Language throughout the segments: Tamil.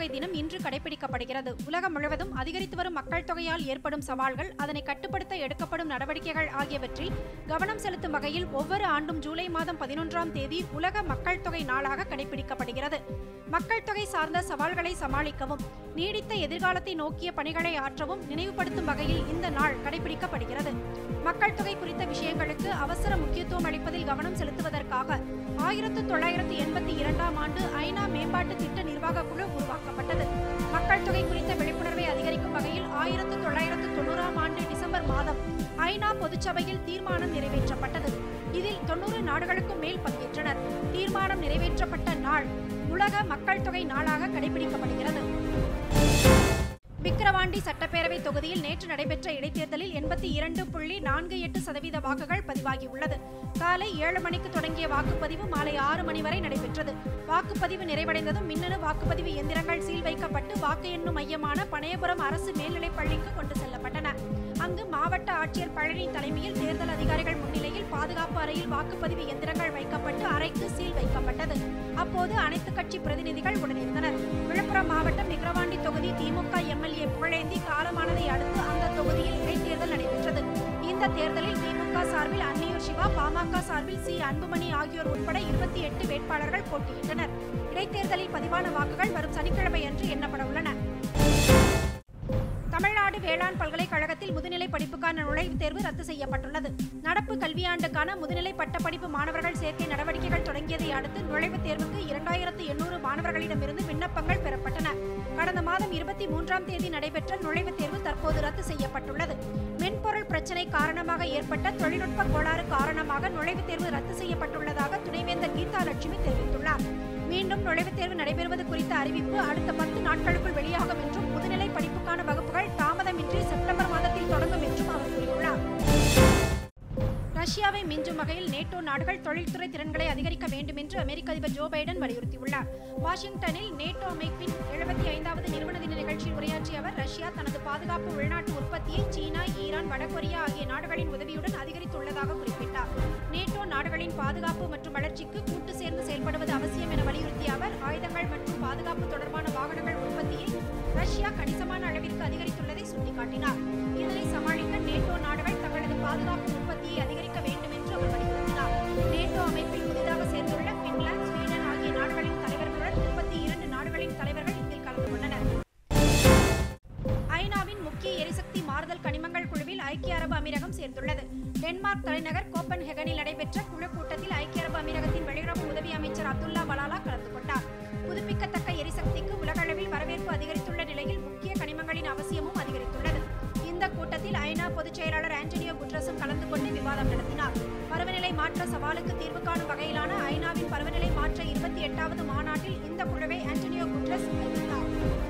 தொகை தினம் இன்று கடைபிடிக்கப்படுகிறது உலகம் முழுவதும் அதிகரித்து வரும் மக்கள் தொகையால் ஏற்படும் சவால்கள் அதனை கட்டுப்படுத்த எடுக்கப்படும் நடவடிக்கைகள் ஆகியவற்றில் கவனம் செலுத்தும் வகையில் ஒவ்வொரு ஆண்டும் ஜூலை மாதம் பதினொன்றாம் தேதி உலக மக்கள் தொகை நாளாக கடைபிடிக்கப்படுகிறது மக்கள் தொகை சார்ந்த சவால்களை சமாளிக்கவும் நீடித்த எதிர்காலத்தை நோக்கிய பணிகளை ஆற்றவும் நினைவுபடுத்தும் வகையில் இந்த நாள் கடைபிடிக்கப்படுகிறது மக்கள் தொகை குறித்த விஷயங்களுக்கு அவசர முக்கியத்துவம் அளிப்பதில் கவனம் செலுத்துவதற்காக ஆயிரத்து தொள்ளாயிரத்து எண்பத்தி இரண்டாம் ஆண்டு ஐநா மேம்பாட்டு திட்ட நிர்வாக குழு உருவாக்கப்பட்டது மக்கள் தொகை குறித்த விழிப்புணர்வை அதிகரிக்கும் வகையில் ஆயிரத்து தொள்ளாயிரத்து தொண்ணூறாம் ஆண்டு டிசம்பர் மாதம் ஐநா பொதுச்சபையில் தீர்மானம் நிறைவேற்றப்பட்டது இதில் தொண்ணூறு நாடுகளுக்கும் மேல் பங்கேற்றனர் தீர்மானம் நிறைவேற்றப்பட்ட நாள் உலக மக்கள் தொகை நாளாக கடைபிடிக்கப்படுகிறது விக்கிரவாண்டி சட்டப்பேரவை தொகுதியில் நேற்று நடைபெற்ற இடைத்தேர்தலில் எண்பத்தி இரண்டு புள்ளி நான்கு எட்டு சதவீத வாக்குகள் பதிவாகியுள்ளது காலை ஏழு மணிக்கு தொடங்கிய வாக்குப்பதிவு மாலை ஆறு மணி வரை நடைபெற்றது வாக்குப்பதிவு நிறைவடைந்ததும் மின்னணு வாக்குப்பதிவு எந்திரங்கள் சீல் வைக்கப்பட்டு வாக்கு எண்ணும் மையமான பனையபுரம் அரசு மேல்நிலைப் பள்ளிக்கு கொண்டு செல்லப்பட்டன அங்கு மாவட்ட ஆட்சியர் பழனி தலைமையில் தேர்தல் அதிகாரிகள் முன்னிலையில் பாதுகாப்பு அறையில் வாக்குப்பதிவு எந்திரங்கள் வைக்கப்பட்டு அறைக்கு சீல் வைக்கப்பட்டது அப்போது அனைத்து கட்சி பிரதிநிதிகள் உடனிருந்தனர் விழுப்புரம் மாவட்டம் விக்கிரவாண்டி தொகுதி திமுக எம்எல்ஏ புகழேந்தி காலமானதை அடுத்து அந்த தொகுதியில் இடைத்தேர்தல் நடைபெற்றது இந்த தேர்தலில் திமுக சார்பில் அன்னியூர் சிவா பாமக சார்பில் சி அன்புமணி ஆகியோர் உட்பட இருபத்தி எட்டு வேட்பாளர்கள் போட்டியிட்டனர் இடைத்தேர்தலில் பதிவான வாக்குகள் வரும் சனிக்கிழமை அன்று எண்ணப்பட உள்ளன தமிழ்நாடு வேளாண் பல்கலைக்கழகத்தில் முதுநிலை படிப்புக்கான நுழைவுத் தேர்வு ரத்து செய்யப்பட்டுள்ளது நடப்பு கல்வியாண்டுக்கான முதுநிலை பட்டப்படிப்பு மாணவர்கள் சேர்க்கை நடவடிக்கைகள் தொடங்கியதை அடுத்து நுழைவுத் தேர்வுக்கு இரண்டாயிரத்து எண்ணூறு மாணவர்களிடமிருந்து விண்ணப்பங்கள் பெறப்பட்டன கடந்த மாதம் இருபத்தி மூன்றாம் தேதி நடைபெற்ற நுழைவுத் தேர்வு தற்போது ரத்து செய்யப்பட்டுள்ளது மென்பொருள் பிரச்சினை காரணமாக ஏற்பட்ட தொழில்நுட்ப கோளாறு காரணமாக நுழைவுத் தேர்வு ரத்து செய்யப்பட்டுள்ளதாக துணைவேந்தர் கீதா லட்சுமி தெரிவித்துள்ளார் மீண்டும் நுழைவுத் தேர்வு நடைபெறுவது குறித்த அறிவிப்பு அடுத்த பத்து நாட்களுக்குள் வெளியாகும் என்றும் முதுநிலை படிப்புக்கான வகுப்புகள் தாமதமின்றி செப்டம்பர் மாதத்தில் தொடங்கும் என்றும் அவர் கூறியுள்ளார் ரஷ்யாவை மிஞ்சும் வகையில் நேட்டோ நாடுகள் தொழில்துறை திறன்களை அதிகரிக்க வேண்டும் என்று அமெரிக்க அதிபர் ஜோ பைடன் வலியுறுத்தியுள்ளார் வாஷிங்டனில் நேட்டோ அமைப்பின் எழுபத்தி ஐந்தாவது நிறுவன தின நிகழ்ச்சியில் உரையாற்றிய அவர் ரஷ்யா தனது பாதுகாப்பு உள்நாட்டு உற்பத்தியை சீனா ஈரான் வடகொரியா ஆகிய நாடுகளின் உதவியுடன் அதிகரித்துள்ளதாக குறிப்பிட்டார் நேட்டோ நாடுகளின் பாதுகாப்பு மற்றும் வளர்ச்சிக்கு கூட்டு சேர்ந்து செயல்படுவது அவசியம் என வலியுறுத்திய அவர் ஆயுதங்கள் மற்றும் பாதுகாப்பு தொடர்பான வாகனங்கள் உற்பத்தியை ரஷ்யா கணிசமான அளவிற்கு அதிகரித்துள்ளதை சுட்டிக்காட்டினார் இதனை சமாளிக்க நேட்டோ நாடுகள் தங்களது பாதுகாப்பு உற்பத்தியை அதிகரிக்க வேண்டும் என்று அவர் வலியுறுத்தினார் நேட்டோ அமைப்பில் புதிதாக சேர்ந்துள்ள பின்லாந்து ஸ்வீடன் ஆகிய நாடுகளின் தலைவர்களுடன் முப்பத்தி இரண்டு நாடுகளின் தலைவர்கள் இதில் கலந்து கொண்டனர் ஐநாவின் முக்கிய எரிசக்தி மாறுதல் கனிமங்கள் குழுவில் ஐக்கிய அரபு அமீரகம் சேர்ந்துள்ளது டென்மார்க் தலைநகர் கோப்பன்ஹெகனில் நடைபெற்ற குழு கூட்டத்தில் ஐக்கிய அரபு அமீரகத்தின் வெளியுறவு உதவி அமைச்சர் அப்துல்லா பலாலா கலந்து கொண்டார் புதுப்பிக்கத்தக்க எரிசக்திக்கு உலகளவில் வரவேற்பு அதிகரித்துள்ள நிலையில் முக்கிய கனிமங்களின் அவசியமும் அதிகரித்துள்ளது இந்த கூட்டத்தில் ஐநா பொதுச் செயலாளர் ஆண்டனியோ குட்ரஸும் கலந்து கொண்டு விவாதம் நடத்தினார் பருவநிலை மாற்ற சவாலுக்கு தீர்வு காணும் வகையிலான ஐநாவின் பருவநிலை மாற்ற இருபத்தி எட்டாவது மாநாட்டில் இந்த குழுவை ஆண்டனியோ குட்ரஸ் அறிவித்தார்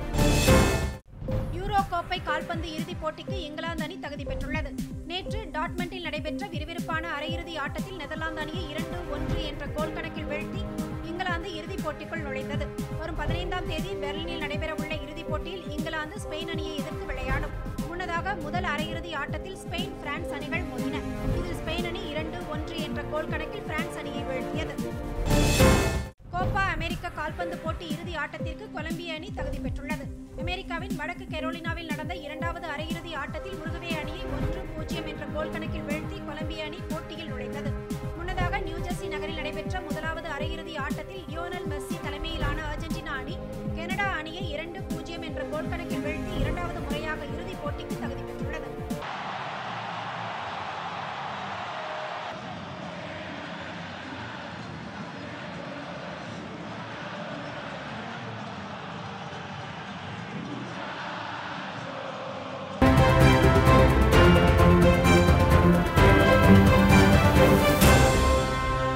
யூரோ கோப்பை கால்பந்து இறுதிப் போட்டிக்கு இங்கிலாந்து அணி தகுதி பெற்றுள்ளது நேற்று டாட்மண்டில் நடைபெற்ற விறுவிறுப்பான அரையிறுதி ஆட்டத்தில் நெதர்லாந்து அணியை இரண்டு ஒன்று என்ற கோல் கணக்கில் வீழ்த்தி இங்கிலாந்து இறுதிப் போட்டிக்குள் நுழைந்தது வரும் பதினைந்தாம் தேதி பெர்லினில் நடைபெறவுள்ள இறுதிப் போட்டியில் இங்கிலாந்து ஸ்பெயின் அணியை எதிர்த்து விளையாடும் முன்னதாக முதல் அரையிறுதி ஆட்டத்தில் ஸ்பெயின் பிரான்ஸ் அணிகள் மோதின இதில் ஸ்பெயின் அணி இரண்டு ஒன்று என்ற கோல் கணக்கில் பிரான்ஸ் அணியை வீழ்த்தியது கோப்பா அமெரிக்க கால்பந்து போட்டி இறுதி ஆட்டத்திற்கு கொலம்பிய அணி தகுதி பெற்றுள்ளது அமெரிக்காவின் வடக்கு கெரோலினாவில் நடந்த இரண்டாவது அரையிறுதி ஆட்டத்தில் உருகுவே அணியை ஒன்று பூஜ்ஜியம் என்ற கோல் கணக்கில் வீழ்த்தி கொலம்பிய அணி போட்டியில் நுழைந்தது முன்னதாக நியூஜெர்சி நகரில் நடைபெற்ற முதலாவது அரையிறுதி ஆட்டத்தில் லியோனல் மெஸ்ஸி தலைமையிலான அர்ஜென்டினா அணி கனடா அணியை இரண்டு பூஜ்ஜியம் என்ற கோல் கணக்கில் வீழ்த்தி இரண்டாவது முறையாக இறுதிப் போட்டிக்கு தகுதி பெற்றது